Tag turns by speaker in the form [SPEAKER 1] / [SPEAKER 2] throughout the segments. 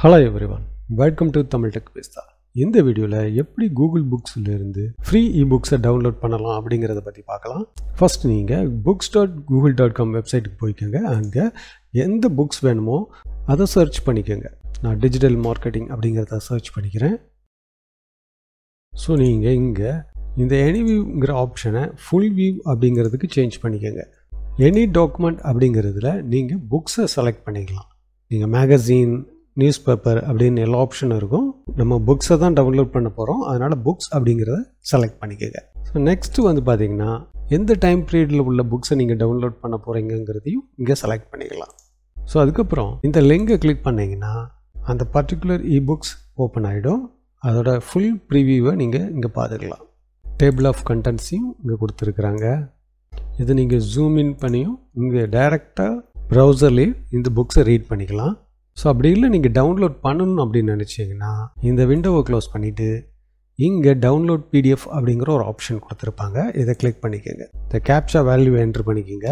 [SPEAKER 1] hello everyone welcome to Tamil tech பேஸ்தா இந்த வீடியோவில் எப்படி கூகுள் புக்ஸில் இருந்து ஃப்ரீ இ புக்ஸை டவுன்லோட் பண்ணலாம் அப்படிங்கிறத பற்றி பார்க்கலாம் ஃபர்ஸ்ட் நீங்கள் books dot Google dot com வெப்சைட்டுக்கு போய்க்கோங்க அங்கே எந்த புக்ஸ் வேணுமோ அதை சர்ச் பண்ணிக்கோங்க நான் டிஜிட்டல் மார்க்கெட்டிங் அப்படிங்கிறத சர்ச் பண்ணிக்கிறேன் ஸோ நீங்கள் இங்கே இந்த எனி வியூங்கிற ஆப்ஷனை ஃபுல் வியூ அப்படிங்கிறதுக்கு சேஞ்ச் பண்ணிக்கோங்க எனி டாக்குமெண்ட் அப்படிங்கிறதுல நீங்கள் புக்ஸை செலக்ட் பண்ணிக்கலாம் நீங்கள் மேகசீன் நியூஸ் பேப்பர் அப்படின்னு எல்லா ஆப்ஷனும் இருக்கும் நம்ம புக்ஸை தான் டவுன்லோட் பண்ண போகிறோம் அதனால் புக்ஸ் அப்படிங்கிறத செலக்ட் பண்ணிக்கோங்க ஸோ நெக்ஸ்ட்டு வந்து பார்த்தீங்கன்னா எந்த டைம் பீரியடில் உள்ள புக்ஸை நீங்கள் டவுன்லோட் பண்ண போகிறீங்கிறதையும் இங்கே செலக்ட் பண்ணிக்கலாம் ஸோ அதுக்கப்புறம் இந்த லிங்கை கிளிக் பண்ணிங்கன்னா அந்த பர்டிகுலர் இ புக்ஸ் ஓப்பன் ஆகிடும் அதோட ஃபுல் ப்ரிவியூவை நீங்கள் இங்கே பார்த்துக்கலாம் டேபிள் ஆஃப் கண்டென்ட்ஸையும் இங்கே கொடுத்துருக்குறாங்க இது நீங்கள் ஜூம் இன் பண்ணியும் இங்கே டைரெக்டாக ப்ரௌசர்லேயே இந்த புக்ஸை ரீட் பண்ணிக்கலாம் ஸோ அப்படி இல்லை நீங்கள் டவுன்லோட் பண்ணணும் அப்படின்னு நினச்சிங்கன்னா இந்த விண்டோவை க்ளோஸ் பண்ணிவிட்டு இங்கே டவுன்லோட் பிடிஎஃப் அப்படிங்கிற ஒரு ஆப்ஷன் கொடுத்துருப்பாங்க இதை கிளிக் பண்ணிக்கோங்க இந்த கேப்சா வேல்யூ என்ட்ரு பண்ணிக்கோங்க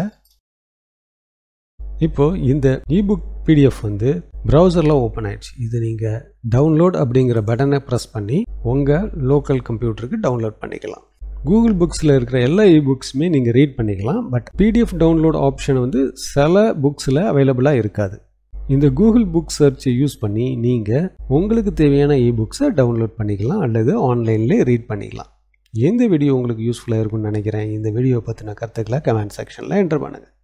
[SPEAKER 1] இப்போது இந்த இபுக் பிடிஎஃப் வந்து ப்ரௌசரில் ஓப்பன் ஆயிடுச்சு இது நீங்கள் டவுன்லோட் அப்படிங்கிற பட்டனை ப்ரெஸ் பண்ணி உங்கள் லோக்கல் கம்ப்யூட்டருக்கு டவுன்லோட் பண்ணிக்கலாம் கூகுள் புக்ஸில் இருக்கிற எல்லா இ புக்ஸுமே நீங்கள் ரீட் பண்ணிக்கலாம் பட் பிடிஎஃப் டவுன்லோட் ஆப்ஷன் வந்து சில புக்ஸில் அவைலபிளாக இருக்காது இந்த கூகுள் புக் சர்ச்சை யூஸ் பண்ணி நீங்கள் உங்களுக்கு தேவையான இ புக்ஸை டவுன்லோட் பண்ணிக்கலாம் அல்லது ஆன்லைன்லேயே ரீட் பண்ணிக்கலாம் எந்த வீடியோ உங்களுக்கு யூஸ்ஃபுல்லாக இருக்கும்னு நினைக்கிறேன் இந்த வீடியோ பற்றின கருத்துக்களை கமெண்ட் செக்ஷனில் என்டர் பண்ணுங்கள்